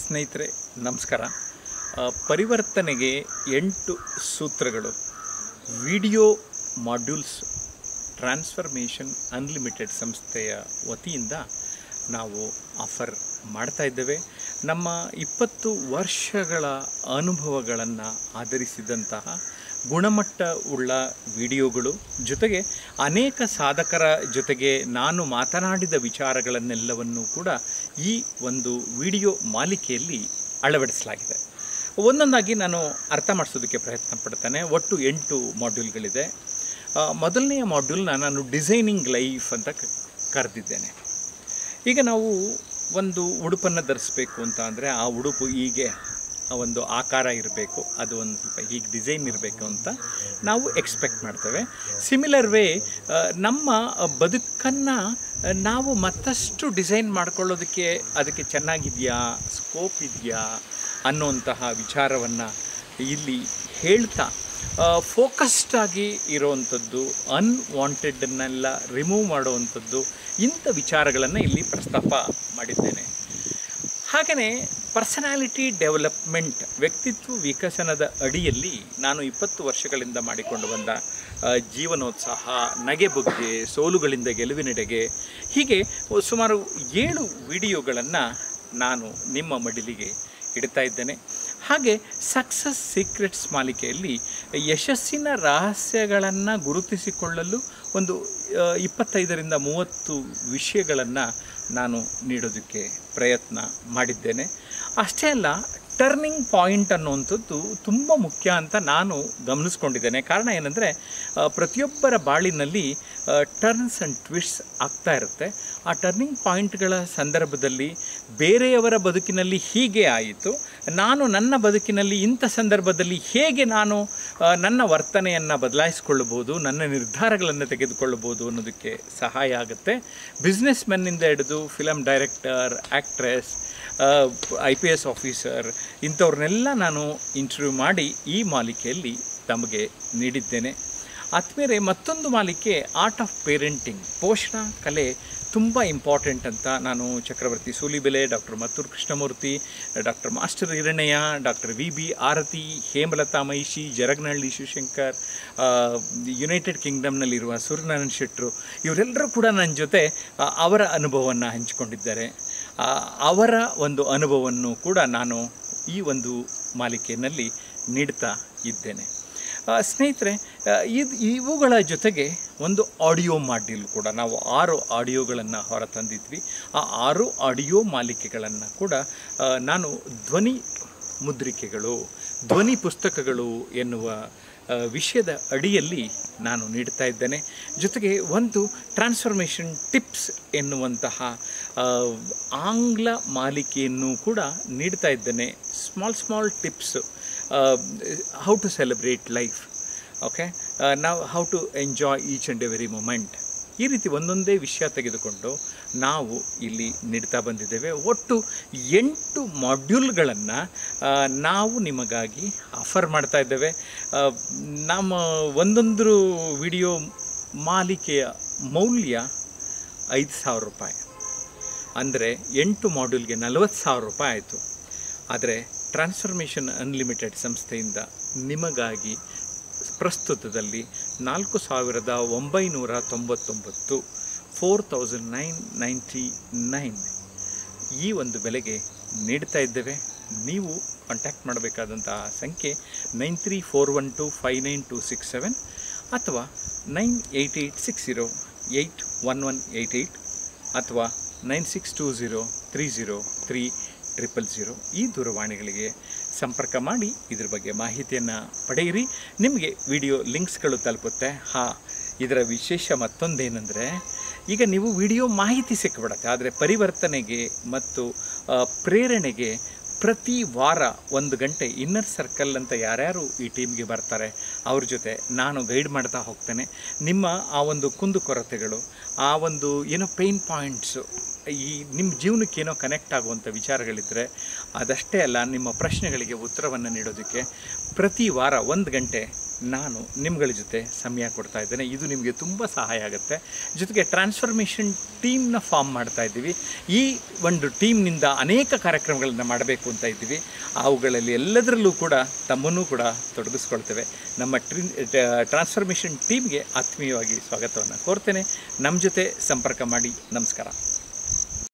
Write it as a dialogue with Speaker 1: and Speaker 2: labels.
Speaker 1: ಸ್ನೇಹಿತರೆ ನಮಸ್ಕಾರ ಆ, ಪರಿವರ್ತನೆಗೆ ಎಂಟು ಸೂತ್ರಗಳು ವಿಡಿಯೋ ಮಾಡ್ಯೂಲ್ಸ್ ಟ್ರಾನ್ಸ್ಫರ್ಮೇಷನ್ ಅನ್ಲಿಮಿಟೆಡ್ ಸಂಸ್ಥೆಯ ವತಿಯಿಂದ ನಾವು ಆಫರ್ ಮಾಡ್ತಾ ಇದ್ದೇವೆ ನಮ್ಮ ಇಪ್ಪತ್ತು ವರ್ಷಗಳ ಅನುಭವಗಳನ್ನು ಆಧರಿಸಿದಂತಹ ಗುಣಮಟ್ಟ ಉಳ್ಳ ವಿಡಿಯೋಗಳು ಜೊತೆಗೆ ಅನೇಕ ಸಾಧಕರ ಜೊತೆಗೆ ನಾನು ಮಾತನಾಡಿದ ವಿಚಾರಗಳನ್ನೆಲ್ಲವನ್ನು ಕೂಡ ಈ ಒಂದು ವಿಡಿಯೋ ಮಾಲಿಕೆಯಲ್ಲಿ ಅಳವಡಿಸಲಾಗಿದೆ ಒಂದೊಂದಾಗಿ ನಾನು ಅರ್ಥ ಮಾಡಿಸೋದಕ್ಕೆ ಪ್ರಯತ್ನ ಪಡ್ತೇನೆ ಒಟ್ಟು ಎಂಟು ಮಾಡ್ಯೂಲ್ಗಳಿದೆ ಆ, ಮೊದಲನೆಯ ಮಾಡ್ಯೂಲ್ನ ನಾನು ಡಿಸೈನಿಂಗ್ ಲೈಫ್ ಅಂತ ಕ- ಕರೆದಿದ್ದೇನೆ ಈಗ ನಾವು ಒಂದು ಉಡುಪನ್ನು ಧರಿಸ್ಬೇಕು ಅಂತ ಅಂದರೆ ಆ ಉಡುಪು ಹೀಗೆ ಆ ಒಂದು ಆಕಾರ ಇರಬೇಕು ಅದು ಒಂದು ಸ್ವಲ್ಪ ಹೀಗೆ ಡಿಸೈನ್ ಇರಬೇಕು ಅಂತ ನಾವು ಎಕ್ಸ್ಪೆಕ್ಟ್ ಮಾಡ್ತೇವೆ ಸಿಮಿಲರ್ ವೇ ನಮ್ಮ ಬದುಕನ್ನು ನಾವು ಮತ್ತಷ್ಟು ಡಿಸೈನ್ ಮಾಡ್ಕೊಳ್ಳೋದಕ್ಕೆ ಅದಕ್ಕೆ ಚೆನ್ನಾಗಿದೆಯಾ ಸ್ಕೋಪ್ ಇದೆಯಾ ಅನ್ನುವಂತಹ ವಿಚಾರವನ್ನು ಇಲ್ಲಿ ಹೇಳ್ತಾ ಫೋಕಸ್ಡ್ ಆಗಿ ಇರೋವಂಥದ್ದು ಅನ್ವಾಂಟೆಡನ್ನೆಲ್ಲ ರಿಮೂವ್ ಮಾಡುವಂಥದ್ದು ಇಂಥ ವಿಚಾರಗಳನ್ನು ಇಲ್ಲಿ ಪ್ರಸ್ತಾಪ ಮಾಡಿದ್ದೇನೆ ಹಾಗೆಯೇ ಪರ್ಸನಾಲಿಟಿ ಡೆವಲಪ್ಮೆಂಟ್ ವ್ಯಕ್ತಿತ್ವ ವಿಕಸನದ ಅಡಿಯಲ್ಲಿ ನಾನು ಇಪ್ಪತ್ತು ವರ್ಷಗಳಿಂದ ಮಾಡಿಕೊಂಡು ಬಂದ ಆ, ಜೀವನೋತ್ಸಾಹ ನಗೆಬುಗ್ಗೆ ಸೋಲುಗಳಿಂದ ಗೆಲುವಿನೆಡೆಗೆ ಹೀಗೆ ಸುಮಾರು ಏಳು ವಿಡಿಯೋಗಳನ್ನು ನಾನು ನಿಮ್ಮ ಮಡಿಲಿಗೆ ಇಡ್ತಾ ಇದ್ದೇನೆ ಹಾಗೆ ಸಕ್ಸಸ್ ಸೀಕ್ರೆಟ್ಸ್ ಮಾಲಿಕೆಯಲ್ಲಿ ಯಶಸ್ಸಿನ ರಹಸ್ಯಗಳನ್ನು ಗುರುತಿಸಿಕೊಳ್ಳಲು ಒಂದು ಆ, ಇಪ್ಪತ್ತೈದರಿಂದ ಮೂವತ್ತು ವಿಷಯಗಳನ್ನು ನಾನು ನೀಡೋದಕ್ಕೆ ಪ್ರಯತ್ನ ಮಾಡಿದ್ದೇನೆ ಅಷ್ಟೇ ಅಲ್ಲ ಟರ್ನಿಂಗ್ ಪಾಯಿಂಟ್ ಅನ್ನುವಂಥದ್ದು ತುಂಬ ಮುಖ್ಯ ಅಂತ ನಾನು ಗಮನಿಸ್ಕೊಂಡಿದ್ದೇನೆ ಕಾರಣ ಏನಂದರೆ ಪ್ರತಿಯೊಬ್ಬರ ಬಾಳಿನಲ್ಲಿ ಟರ್ನ್ಸ್ ಆ್ಯಂಡ್ ಟ್ವಿಸ್ಟ್ಸ್ ಆಗ್ತಾ ಇರುತ್ತೆ ಆ ಟರ್ನಿಂಗ್ ಪಾಯಿಂಟ್ಗಳ ಸಂದರ್ಭದಲ್ಲಿ ಬೇರೆಯವರ ಬದುಕಿನಲ್ಲಿ ಹೀಗೆ ಆಯಿತು ನಾನು ನನ್ನ ಬದುಕಿನಲ್ಲಿ ಇಂಥ ಸಂದರ್ಭದಲ್ಲಿ ಹೇಗೆ ನಾನು ಆ, ನನ್ನ ವರ್ತನೆಯನ್ನು ಬದಲಾಯಿಸಿಕೊಳ್ಳಬಹುದು ನನ್ನ ನಿರ್ಧಾರಗಳನ್ನು ತೆಗೆದುಕೊಳ್ಳಬಹುದು ಅನ್ನೋದಕ್ಕೆ ಸಹಾಯ ಆಗುತ್ತೆ ಬಿಸ್ನೆಸ್ ಮೆನ್ನಿಂದ ಹಿಡಿದು film director actress I P S officer ಇಂಥವ್ರನ್ನೆಲ್ಲ ನಾನು ಇಂಟರ್ವ್ಯೂ ಮಾಡಿ ಈ ಮಾಲಿಕೆಯಲ್ಲಿ ತಮಗೆ ನೀಡಿದ್ದೇನೆ ಆದ್ಮೇಲೆ ಮತ್ತೊಂದು ಮಾಲಿಕೆ ಆರ್ಟ್ ಆಫ್ ಪೇರೆಂಟಿಂಗ್ ಪೋಷಣಾ ಕಲೆ ತುಂಬ ಇಂಪಾರ್ಟೆಂಟ್ ಅಂತ ನಾನು Chakravarthy Sulibele doctor Mattur Krishnamurthy doctor master Hirannaiah doctor V B Arathi Hemalatha Mahishi Jaraganahalli Shivashankar ಆ, ಯುನೈಟೆಡ್ ಕಿಂಗ್ಡಮ್ನಲ್ಲಿರುವ ಸೂರ್ಯನಾರಾಯಣ ಶೆಟ್ಟರು ಇವರೆಲ್ಲರೂ ಕೂಡ ನನ್ನ ಜೊತೆ ಆ, ಅವರ ಅನುಭವವನ್ನು ಹಂಚಿಕೊಂಡಿದ್ದಾರೆ ಆ, ಅವರ ಒಂದು ಅನುಭವವನ್ನು ಕೂಡ ನಾನು ಈ ಒಂದು ಮಾಲಿಕೆಯಲ್ಲಿ ನೀಡ್ತಾ ಇದ್ದೇನೆ ಆ, ಸ್ನೇಹಿತರೆ ಆ, ಇದು ಇವುಗಳ ಜೊತೆಗೆ ಒಂದು ಆಡಿಯೋ ಮಾಡ್ಯೂಲ್ ಕೂಡ ನಾವು ಆರು ಆಡಿಯೋಗಳನ್ನು ಹೊರತಂದಿದ್ವಿ ಆ ಆರು ಆಡಿಯೋ ಮಾಲಿಕೆಗಳನ್ನು ಕೂಡ ಆ, ನಾನು ಧ್ವನಿ ಮುದ್ರಿಕೆಗಳು ಧ್ವನಿ ಪುಸ್ತಕಗಳು ಎನ್ನುವ ಆ, ವಿಷಯದ ಅಡಿಯಲ್ಲಿ ನಾನು ನೀಡ್ತಾ ಇದ್ದೇನೆ ಜೊತೆಗೆ ಒಂದು ಟ್ರಾನ್ಸ್ಫಾರ್ಮೇಷನ್ ಟಿಪ್ಸ್ ಎನ್ನುವಂತಹ ಆ, ಆಂಗ್ಲ ಮಾಲಿಕೆಯನ್ನು ಕೂಡ ನೀಡ್ತಾ ಇದ್ದೇನೆ small small tips how to celebrate life okay ನಾವು how to enjoy each and every moment ಈ ರೀತಿ ಒಂದೊಂದೇ ವಿಷಯ ತೆಗೆದುಕೊಂಡು ನಾವು ಇಲ್ಲಿ ನೀಡ್ತಾ ಬಂದಿದ್ದೇವೆ ಒಟ್ಟು ಎಂಟು ಮಾಡ್ಯೂಲ್ಗಳನ್ನು ನಾವು ನಿಮಗಾಗಿ ಆಫರ್ ಮಾಡ್ತಾ ಇದ್ದೇವೆ ಆ, ನಮ್ಮ ಒಂದೊಂದು ವಿಡಿಯೋ ಮಾಲಿಕೆಯ ಮೌಲ್ಯ ಐದು ಸಾವಿರ ರೂಪಾಯಿ ಅಂದರೆ ಎಂಟು ಮಾಡ್ಯೂಲ್ಗೆ ನಲವತ್ತು ಸಾವಿರ ರೂಪಾಯಿ ಆಯಿತು ಆದರೆ ಟ್ರಾನ್ಸ್ಫರ್ಮೇಷನ್ ಅನ್ಲಿಮಿಟೆಡ್ ಸಂಸ್ಥೆಯಿಂದ ನಿಮಗಾಗಿ ಪ್ರಸ್ತುತದಲ್ಲಿ ನಾಲ್ಕು ಸಾವಿರದ ಒಂಬೈನೂರ ತೊಂಬತ್ತೊಂಬತ್ತು four thousand nine ninety nine ಈ ಒಂದು ಬೆಲೆಗೆ ನೀಡ್ತಾ ಇದ್ದೇವೆ ನೀವು ಕಾಂಟ್ಯಾಕ್ಟ್ ಮಾಡಬೇಕಾದಂತಹ ಸಂಖ್ಯೆ nine three four one two five nine two six seven ಅಥವಾ nine eight eight six zero eight one one eight eight ಅಥವಾ nine six two zero three zero three triple zero ಈ ದೂರವಾಣಿಗಳಿಗೆ ಸಂಪರ್ಕ ಮಾಡಿ ಇದ್ರ ಬಗ್ಗೆ ಮಾಹಿತಿಯನ್ನು ಪಡೆಯಿರಿ ನಿಮಗೆ ವಿಡಿಯೋ ಲಿಂಕ್ಸ್ಗಳು ತಲುಪುತ್ತೆ ಹಾಂ ಇದರ ವಿಶೇಷ ಮತ್ತೊಂದೇನೆಂದರೆ ಈಗ ನೀವು ವಿಡಿಯೋ ಮಾಹಿತಿ ಸಿಕ್ಕಿಬಿಡತ್ತೆ ಆದರೆ ಪರಿವರ್ತನೆಗೆ ಮತ್ತು ಆ, ಪ್ರೇರಣೆಗೆ ಪ್ರತಿ ವಾರ ಒಂದು ಗಂಟೆ ಇನ್ನರ್ ಸರ್ಕಲ್ ಅಂತ ಯಾರ್ಯಾರು ಈ ಟೀಮ್ಗೆ ಬರ್ತಾರೆ ಅವ್ರ ಜೊತೆ ನಾನು ಗೈಡ್ ಮಾಡ್ತಾ ಹೋಗ್ತೇನೆ ನಿಮ್ಮ ಆ ಒಂದು ಕುಂದುಕೊರತೆಗಳು ಆ ಒಂದು ಏನೋ ಪೇನ್ ಪಾಯಿಂಟ್ಸು ಈ ನಿಮ್ಮ ಜೀವನಕ್ಕೆ ಏನೋ ಕನೆಕ್ಟ್ ಆಗುವಂಥ ವಿಚಾರಗಳಿದ್ದರೆ ಅದಷ್ಟೇ ಅಲ್ಲ ನಿಮ್ಮ ಪ್ರಶ್ನೆಗಳಿಗೆ ಉತ್ತರವನ್ನು ನೀಡೋದಕ್ಕೆ ಪ್ರತಿ ವಾರ ಒಂದು ಗಂಟೆ ನಾನು ನಿಮ್ಗಳ ಜೊತೆ ಸಮಯ ಕೊಡ್ತಾ ಇದ್ದೇನೆ ಇದು ನಿಮಗೆ ತುಂಬ ಸಹಾಯ ಆಗುತ್ತೆ ಜೊತೆಗೆ ಟ್ರಾನ್ಸ್ಫರ್ಮೇಷನ್ ಟೀಮ್ನ ಫಾರ್ಮ್ ಮಾಡ್ತಾ ಇದ್ದೀವಿ ಈ ಒಂದು ಟೀಮ್ನಿಂದ ಅನೇಕ ಕಾರ್ಯಕ್ರಮಗಳನ್ನು ಮಾಡಬೇಕು ಅಂತ ಇದ್ದೀವಿ ಅವುಗಳಲ್ಲಿ ಎಲ್ಲದರಲ್ಲೂ ಕೂಡ ತಮ್ಮನ್ನು ಕೂಡ ತೊಡಗಿಸ್ಕೊಳ್ತೇವೆ ನಮ್ಮ ಟ್ರಿ ಟ್ರಾನ್ಸ್ಫರ್ಮೇಷನ್ ಟೀಮ್ಗೆ ಆತ್ಮೀಯವಾಗಿ ಸ್ವಾಗತವನ್ನು ಕೋರ್ತೇನೆ ನಮ್ಮ ಜೊತೆ ಸಂಪರ್ಕ ಮಾಡಿ ನಮಸ್ಕಾರ